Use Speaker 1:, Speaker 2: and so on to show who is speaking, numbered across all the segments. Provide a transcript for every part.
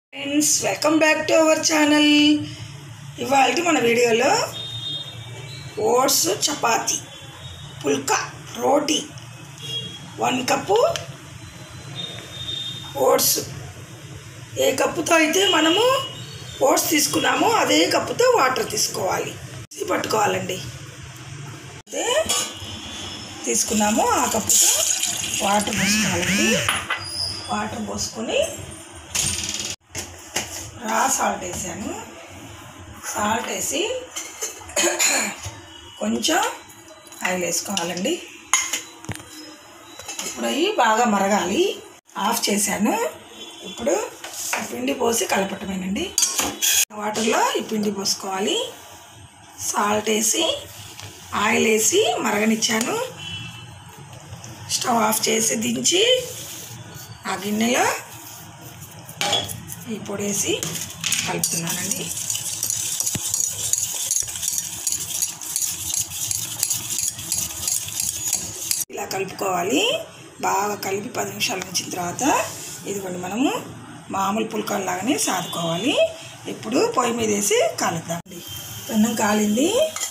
Speaker 1: friends welcome back to our channel ఇవాళ మన వీడియోలో oats chapati phulka roti one cup oats ఏ కప్పుతో అయితే మనము ఓట్స్ తీసుకున్నామో అదే కప్పుతో వాటర్ తీసుకోవాలి ఇది పట్టుకోవాలండి అదే తీసుకున్నామో ఆ కప్పుతో వాటర్ పోసుకోవాలండి వాటర్ పోసుకొని రా సాల్ట్ వేసాను సాల్ట్ వేసి కొంచెం ఆయిల్ వేసుకోవాలండి ఇప్పుడు అవి బాగా మరగాలి ఆఫ్ చేశాను ఇప్పుడు ఈ పిండి పోసి కలపటమేనండి వాటర్లో ఈ పిండి పోసుకోవాలి సాల్ట్ వేసి ఆయిల్ వేసి మరగనిచ్చాను స్టవ్ ఆఫ్ చేసి దించి ఆ గిన్నెలో ఈ పొడి వేసి కలుపుతున్నానండి ఇలా కలుపుకోవాలి బాగా కలిపి పది నిమిషాలు ఉంచిన తర్వాత ఇదిగోండి మనము మామూలు పుల్కాల లాగానే సాదుకోవాలి ఇప్పుడు పొయ్యి మీద వేసి కలుద్దామండి పెన్నం కాలింది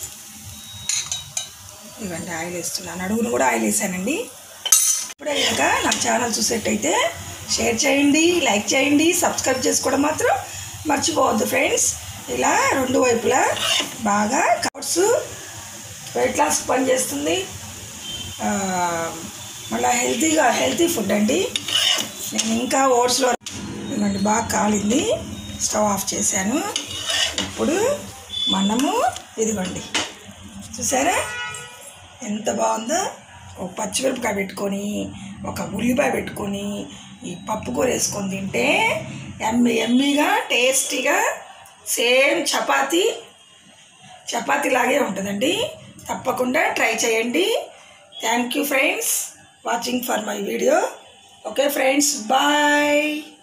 Speaker 1: ఇవ్వండి ఆయిల్ వేస్తున్నాను అడుగును కూడా ఆయిల్ వేసానండి ఇప్పుడే కనుక నా ఛానల్ చూసేట్టయితే షేర్ చేయండి లైక్ చేయండి సబ్స్క్రైబ్ చేసుకోవడం మాత్రం మర్చిపోవద్దు ఫ్రెండ్స్ ఇలా రెండు వైపులా బాగా కవర్స్ వెయిట్ లాస్ పనిచేస్తుంది ఆ, మళ్ళీ హెల్తీగా హెల్తీ ఫుడ్ అండి నేను ఇంకా ఓట్స్లో ఇదిగోండి బాగా కాలింది స్టవ్ ఆఫ్ చేశాను ఇప్పుడు మనము ఇదిగోండి చూసారా ఎంత బాగుందో ఒక పచ్చిమిరపకాయ పెట్టుకొని ఒక ఉల్లిపాయ పెట్టుకొని ఈ పప్పు కూర వేసుకొని తింటే ఎమ్మి ఎమ్మిగా టేస్టీగా సేమ్ చపాతీ చపాతీ లాగే ఉంటుందండి తప్పకుండా ట్రై చేయండి thank you friends watching for my video okay friends bye